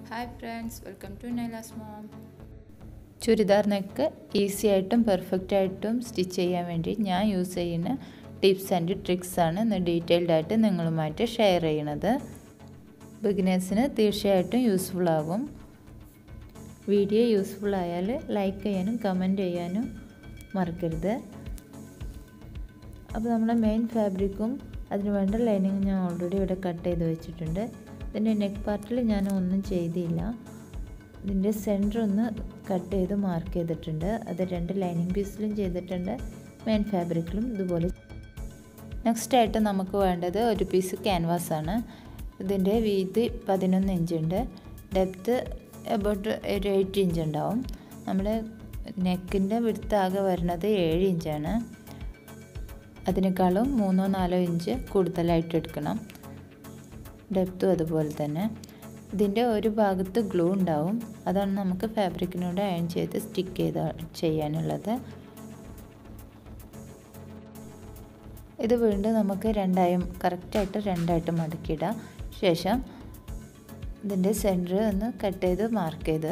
hi friends welcome to Naila's mom churidar neck easy ആയിട്ടും perfect ആയിട്ടും stitch ചെയ്യാൻ വേണ്ടി ഞാൻ യൂസ് ചെയ്യുന്ന ടിപ്സ് ആൻഡ് ട്രിക്സ് ആണ് ഇന്ന് ഡീറ്റെയിൽഡ് ആയിട്ട് നിങ്ങളുമായിട്ട് ഷെയർ ചെയ്യണത് ബിഗിനേഴ്സിന് തീർച്ചയായിട്ടും യൂസ്ഫുൾ ആകും വീഡിയോ യൂസ്ഫുൾ ആയാൽ ലൈക്ക് ചെയ്യാനും കമൻറ്റ് ചെയ്യാനും മറക്കരുത് അപ്പോൾ നമ്മുടെ മെയിൻ ഫാബ്രിക്കും അതിന് വേണ്ട ലൈനിങ് ഞാൻ ഓൾറെഡി ഇവിടെ കട്ട് ചെയ്ത് വെച്ചിട്ടുണ്ട് ഇതിൻ്റെ നെക്ക് പാർട്ടിൽ ഞാൻ ഒന്നും ചെയ്തില്ല ഇതിൻ്റെ സെൻറ്റർ ഒന്ന് കട്ട് ചെയ്ത് മാർക്ക് ചെയ്തിട്ടുണ്ട് അത് രണ്ട് ലൈനിങ് പീസിലും ചെയ്തിട്ടുണ്ട് മെയിൻ ഫാബ്രിക്കിലും ഇതുപോലെ നെക്സ്റ്റ് ആയിട്ട് നമുക്ക് വേണ്ടത് ഒരു പീസ് ക്യാൻവാസ് ആണ് ഇതിൻ്റെ വീതി പതിനൊന്ന് ഇഞ്ചുണ്ട് ഡെപ്ത്ത് എബൌട്ട് ഒരു എയ്റ്റ് ഇഞ്ച് ഉണ്ടാവും നമ്മുടെ നെക്കിൻ്റെ വിടുത്ത് ആകെ വരുന്നത് ഏഴ് ഇഞ്ചാണ് അതിനേക്കാളും മൂന്നോ നാലോ ഇഞ്ച് കൂടുതലായിട്ട് എടുക്കണം ഡെപ്തും അതുപോലെ തന്നെ ഇതിൻ്റെ ഒരു ഭാഗത്ത് ഗ്ലൂ ഉണ്ടാവും അതാണ് നമുക്ക് ഫാബ്രിക്കിനോട് അയൺ ചെയ്ത് സ്റ്റിക്ക് ചെയ്ത് ചെയ്യാനുള്ളത് ഇത് വീണ്ടും നമുക്ക് രണ്ടായും കറക്റ്റായിട്ട് രണ്ടായിട്ട് മടക്കിയിടാം ശേഷം ഇതിൻ്റെ സെൻറ്റർ ഒന്ന് കട്ട് ചെയ്ത് മാർക്ക് ചെയ്ത്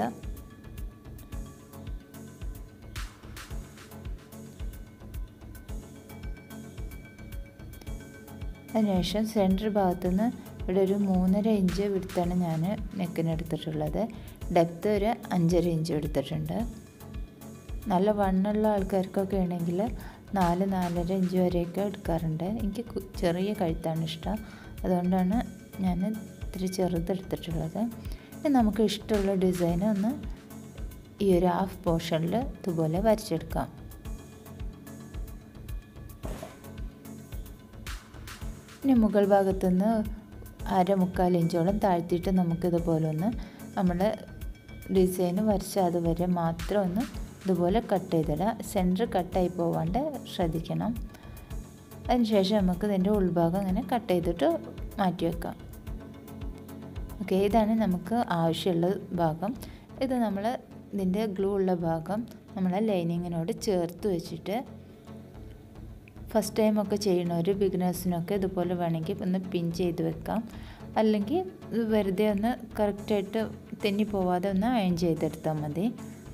അതിനുശേഷം സെൻറ്റർ ഭാഗത്തുനിന്ന് ഇവിടെ ഒരു മൂന്നര ഇഞ്ച് വിടുത്താണ് ഞാൻ നെക്കിന് എടുത്തിട്ടുള്ളത് ഡെപ്ത് ഒരു അഞ്ചര ഇഞ്ച് എടുത്തിട്ടുണ്ട് നല്ല വണ്ണുള്ള ആൾക്കാർക്കൊക്കെ ആണെങ്കിൽ നാല് നാലര ഇഞ്ച് വരെയൊക്കെ എടുക്കാറുണ്ട് എനിക്ക് ചെറിയ കഴുത്താണ് ഇഷ്ടം അതുകൊണ്ടാണ് ഞാൻ ഇത്തിരി ചെറുതെടുത്തിട്ടുള്ളത് ഇനി നമുക്ക് ഇഷ്ടമുള്ള ഡിസൈൻ ഒന്ന് ഈ ഒരു ഹാഫ് പോർഷനിൽ ഇതുപോലെ വരച്ചെടുക്കാം ഇനി മുകൾ ഭാഗത്തുനിന്ന് അര മുക്കാൽ ഇഞ്ചോളം താഴ്ത്തിയിട്ട് നമുക്കിതുപോലെ ഒന്ന് നമ്മുടെ ഡിസൈൻ വരച്ച അതുവരെ മാത്രം ഒന്ന് ഇതുപോലെ കട്ട് ചെയ്തിടുക സെൻറ്റർ കട്ടായി പോവാണ്ട് ശ്രദ്ധിക്കണം അതിനുശേഷം നമുക്ക് ഇതിൻ്റെ ഉൾഭാഗം ഇങ്ങനെ കട്ട് ചെയ്തിട്ട് മാറ്റി വെക്കാം ഓക്കെ ഇതാണ് നമുക്ക് ആവശ്യമുള്ള ഭാഗം ഇത് നമ്മൾ ഇതിൻ്റെ ഗ്ലൂ ഉള്ള ഭാഗം നമ്മളെ ലൈനിങ്ങിനോട് ചേർത്ത് വെച്ചിട്ട് ഫസ്റ്റ് ടൈം ഒക്കെ ചെയ്യണവർ ബിഗിനേഴ്സിനൊക്കെ ഇതുപോലെ വേണമെങ്കിൽ ഒന്ന് പിൻ ചെയ്ത് വെക്കാം അല്ലെങ്കിൽ ഇത് വെറുതെ ഒന്ന് കറക്റ്റായിട്ട് തെന്നി പോവാതെ ഒന്ന് അയൺ ചെയ്തെടുത്താൽ മതി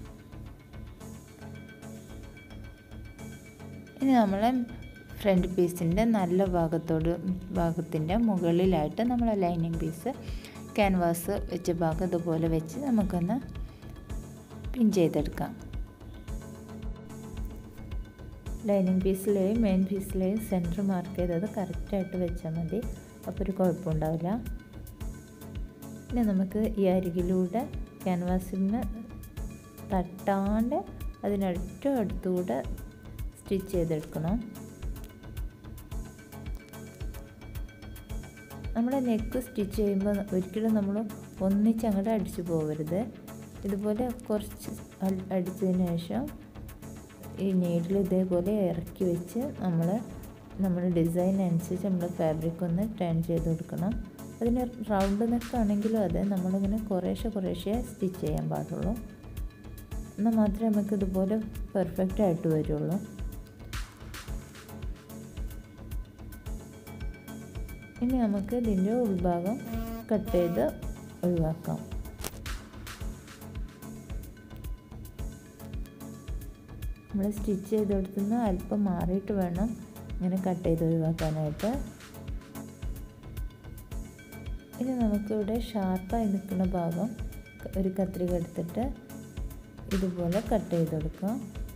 ഇനി നമ്മൾ ഫ്രണ്ട് പീസിൻ്റെ നല്ല ഭാഗത്തോട് ഭാഗത്തിൻ്റെ മുകളിലായിട്ട് നമ്മൾ ലൈനിങ് പീസ് ക്യാൻവാസ് വെച്ച ഭാഗം ഇതുപോലെ വെച്ച് നമുക്കൊന്ന് പിൻ ചെയ്തെടുക്കാം ലൈനിങ് പീസിലെയും മെയിൻ പീസിലെയും സെൻറ്റർ മാർക്ക് ചെയ്തത് കറക്റ്റായിട്ട് വെച്ചാൽ മതി അപ്പോൾ ഒരു കുഴപ്പമുണ്ടാവില്ല പിന്നെ നമുക്ക് ഈ അരികിലൂടെ ക്യാൻവാസിന് തട്ടാണ്ട് അതിനടുത്തും അടുത്തുകൂടെ സ്റ്റിച്ച് ചെയ്തെടുക്കണം നമ്മുടെ നെക്ക് സ്റ്റിച്ച് ചെയ്യുമ്പോൾ ഒരിക്കലും നമ്മൾ ഒന്നിച്ച് അങ്ങോട്ട് അടിച്ചു പോകരുത് ഇതുപോലെ കുറച്ച് അടിച്ചതിന് ശേഷം ഈ നീഡിൽ ഇതേപോലെ ഇറക്കി വെച്ച് നമ്മൾ നമ്മുടെ ഡിസൈൻ അനുസരിച്ച് നമ്മൾ ഫാബ്രിക് ഒന്ന് ടേൺ ചെയ്ത് കൊടുക്കണം അതിന് റൗണ്ട് നെക്കാണെങ്കിലും അതെ നമ്മളിങ്ങനെ കുറേശ്ശെ കുറേശ്ശെ സ്റ്റിച്ച് ചെയ്യാൻ പാടുള്ളൂ എന്നാൽ മാത്രമേ നമുക്ക് ഇതുപോലെ പെർഫെക്റ്റ് ആയിട്ട് വരുള്ളൂ ഇനി നമുക്ക് ഇതിൻ്റെ ഉൾഭാഗം കട്ട് ചെയ്ത് ഒഴിവാക്കാം നമ്മൾ സ്റ്റിച്ച് ചെയ്തെടുത്തുനിന്ന് അല്പം മാറിയിട്ട് വേണം ഇങ്ങനെ കട്ട് ചെയ്ത് ഒഴിവാക്കാനായിട്ട് ഇനി നമുക്കിവിടെ ഷാർപ്പായി നിൽക്കുന്ന ഭാഗം ഒരു കത്രിക എടുത്തിട്ട് ഇതുപോലെ കട്ട് ചെയ്തെടുക്കാം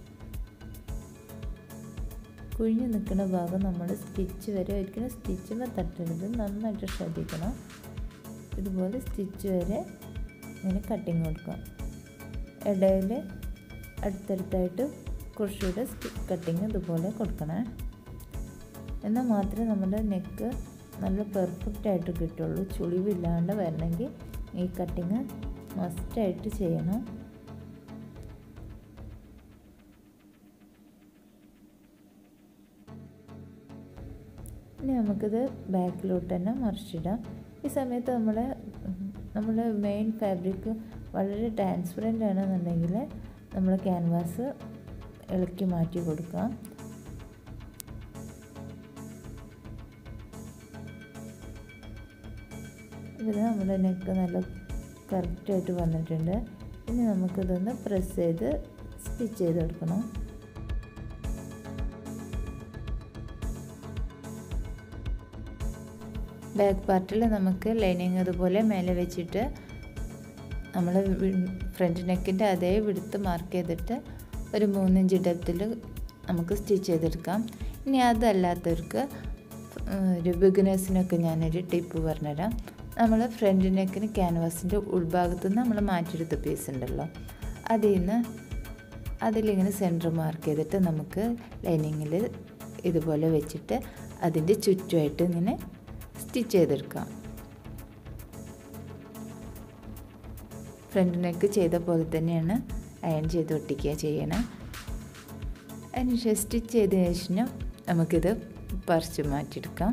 കുഴിഞ്ഞ് നിൽക്കുന്ന ഭാഗം നമ്മൾ സ്റ്റിച്ച് വരെ ഒരിക്കലും സ്റ്റിച്ചിന് തട്ടരുത് നന്നായിട്ട് ശ്രദ്ധിക്കണം ഇതുപോലെ സ്റ്റിച്ച് വരെ ഇങ്ങനെ കട്ടിങ് കൊടുക്കാം ഇടയിൽ അടുത്തടുത്തായിട്ട് കുറച്ചുകൂടെ കട്ടിങ് ഇതുപോലെ കൊടുക്കണേ എന്നാൽ മാത്രമേ നമ്മുടെ നെക്ക് നല്ല പെർഫെക്റ്റ് ആയിട്ട് കിട്ടുള്ളൂ ചുളിവില്ലാണ്ട് വരണമെങ്കിൽ ഈ കട്ടിങ് മസ്റ്റായിട്ട് ചെയ്യണം ഇനി നമുക്കിത് ബാക്കിലോട്ട് തന്നെ മറിച്ചിടാം ഈ സമയത്ത് നമ്മൾ നമ്മുടെ മെയിൻ ഫാബ്രിക് വളരെ ട്രാൻസ്പെറൻ്റ് ആണെന്നുണ്ടെങ്കിൽ നമ്മൾ ക്യാൻവാസ് ഇളക്കി മാറ്റി കൊടുക്കാം ഇത് നമ്മുടെ നെക്ക് നല്ല കറക്റ്റായിട്ട് വന്നിട്ടുണ്ട് ഇനി നമുക്കിതൊന്ന് പ്രസ് ചെയ്ത് സ്റ്റിച്ച് ചെയ്ത് കൊടുക്കണം ബാക്ക് പാർട്ടിൽ നമുക്ക് ലൈനിങ് അതുപോലെ മേലെ വെച്ചിട്ട് നമ്മൾ ഫ്രണ്ട് നെക്കിൻ്റെ അതേ വിടുത്ത് മാർക്ക് ചെയ്തിട്ട് ഒരു മൂന്നിഞ്ച് ഡെപ്തിൽ നമുക്ക് സ്റ്റിച്ച് ചെയ്തെടുക്കാം ഇനി അതല്ലാത്തവർക്ക് ഒരു ബിഗിനേഴ്സിനൊക്കെ ഞാനൊരു ടിപ്പ് പറഞ്ഞുതരാം നമ്മൾ ഫ്രണ്ട് നെക്കിന് ക്യാൻവാസിൻ്റെ ഉൾഭാഗത്തു നിന്ന് നമ്മൾ മാറ്റിയെടുത്ത പീസ് ഉണ്ടല്ലോ അതിൽ നിന്ന് അതിലിങ്ങനെ സെൻറ്റർ മാർക്ക് ചെയ്തിട്ട് നമുക്ക് ലൈനിങ്ങിൽ ഇതുപോലെ വെച്ചിട്ട് അതിൻ്റെ ചുറ്റുമായിട്ട് ഇങ്ങനെ സ്റ്റിച്ച് ചെയ്തെടുക്കാം ഫ്രണ്ട് നെക്ക് ചെയ്ത പോലെ തന്നെയാണ് അയൺ ചെയ്ത് ഒട്ടിക്കുക ചെയ്യണം അതിനുശേഷം സ്റ്റിച്ച് ചെയ്തതിന് ശേഷം നമുക്കിത് പറിച്ച് മാറ്റിയെടുക്കാം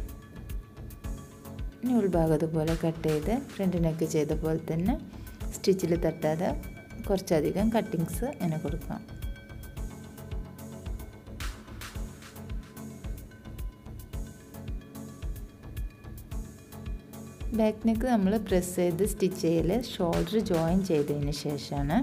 ഇനി ഉൾഭാഗം അതുപോലെ കട്ട് ചെയ്ത് ഫ്രണ്ട് നെക്ക് ചെയ്ത പോലെ തന്നെ സ്റ്റിച്ചിൽ തട്ടാതെ കുറച്ചധികം കട്ടിങ്സ് ഇങ്ങനെ കൊടുക്കാം ബാക്ക് നെക്ക് നമ്മൾ പ്രസ് ചെയ്ത് സ്റ്റിച്ച് ചെയ്യൽ ഷോൾഡർ ജോയിൻ ചെയ്തതിന് ശേഷമാണ്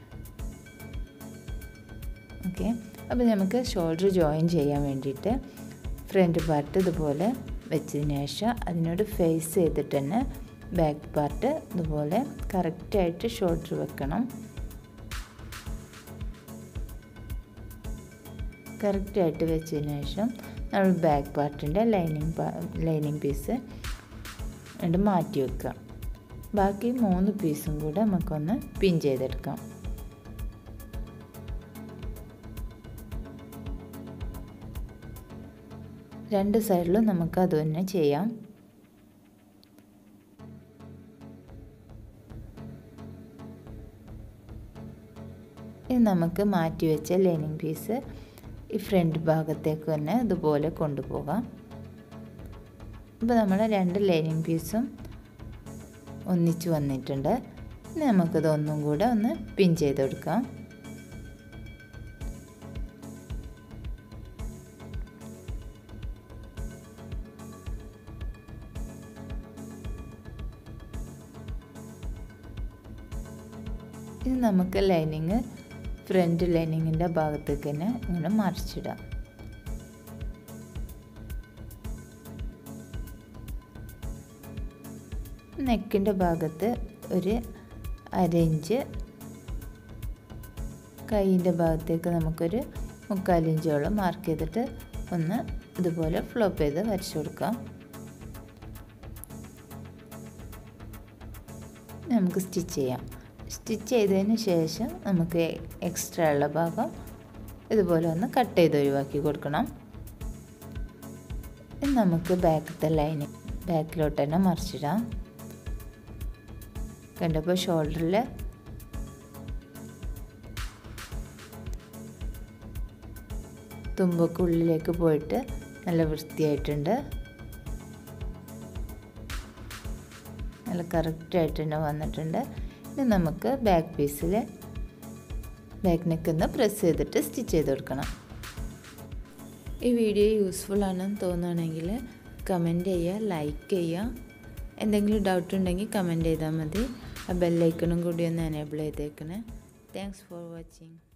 ഓക്കെ അപ്പോൾ നമുക്ക് ഷോൾഡർ ജോയിൻ ചെയ്യാൻ വേണ്ടിയിട്ട് ഫ്രണ്ട് പാർട്ട് ഇതുപോലെ വെച്ചതിന് ശേഷം അതിനോട് ഫേസ് ചെയ്തിട്ട് തന്നെ ബാക്ക് പാർട്ട് ഇതുപോലെ കറക്റ്റായിട്ട് ഷോൾഡർ വെക്കണം കറക്റ്റായിട്ട് വെച്ചതിന് ശേഷം നമ്മൾ ബാക്ക് പാർട്ടിൻ്റെ ലൈനിങ് ലൈനിങ് പീസ് രണ്ട് മാറ്റി വെക്കുക ബാക്കി മൂന്ന് പീസും കൂടെ നമുക്കൊന്ന് പിൻ ചെയ്തെടുക്കാം രണ്ട് സൈഡിലും നമുക്ക് അത് തന്നെ ചെയ്യാം ഇനി നമുക്ക് മാറ്റി വെച്ച ലൈനിങ് പീസ് ഈ ഫ്രണ്ട് ഭാഗത്തേക്ക് തന്നെ ഇതുപോലെ കൊണ്ടുപോകാം ഇപ്പോൾ നമ്മൾ രണ്ട് ലൈനിങ് പീസും ഒന്നിച്ച് വന്നിട്ടുണ്ട് ഇനി നമുക്കിത് ഒന്നും കൂടെ ഒന്ന് പിൻ ചെയ്ത് കൊടുക്കാം ഇത് നമുക്ക് ലൈനിങ് ഫ്രണ്ട് ലൈനിങ്ങിൻ്റെ ഭാഗത്തേക്ക് തന്നെ ഇങ്ങനെ മറിച്ചിടാം നെക്കിൻ്റെ ഭാഗത്ത് ഒരു അരയിഞ്ച് കൈയിൻ്റെ ഭാഗത്തേക്ക് നമുക്കൊരു മുക്കാലിഞ്ചോളം മാർക്ക് ചെയ്തിട്ട് ഒന്ന് ഇതുപോലെ ഫ്ലോപ്പ് ചെയ്ത് വരച്ചു കൊടുക്കാം നമുക്ക് സ്റ്റിച്ച് ചെയ്യാം സ്റ്റിച്ച് ചെയ്തതിന് ശേഷം നമുക്ക് എക്സ്ട്രാ ഉള്ള ഭാഗം ഇതുപോലെ ഒന്ന് കട്ട് ചെയ്ത് ഒഴിവാക്കി കൊടുക്കണം നമുക്ക് ബാക്കത്തെ ലൈനിങ് ബാക്കിലോട്ട് തന്നെ മറിച്ചിടാം കണ്ടപ്പോൾ ഷോൾഡറിൽ തുമ്പൊക്കെ ഉള്ളിലേക്ക് പോയിട്ട് നല്ല വൃത്തിയായിട്ടുണ്ട് നല്ല കറക്റ്റായിട്ട് തന്നെ വന്നിട്ടുണ്ട് ഇനി നമുക്ക് ബാക്ക് പീസിൽ ബാക്ക് നെക്കൊന്ന് പ്രസ് ചെയ്തിട്ട് സ്റ്റിച്ച് ചെയ്ത് കൊടുക്കണം ഈ വീഡിയോ യൂസ്ഫുൾ ആണെന്ന് തോന്നുകയാണെങ്കിൽ കമൻറ്റ് ചെയ്യുക ലൈക്ക് ചെയ്യുക എന്തെങ്കിലും ഡൗട്ട് ഉണ്ടെങ്കിൽ കമൻറ്റ് ചെയ്താൽ മതി ആ ബെല്ലൈക്കണും കൂടി ഒന്ന് എനേബിൾ ചെയ്തേക്കണേ താങ്ക്സ് ഫോർ വാച്ചിങ്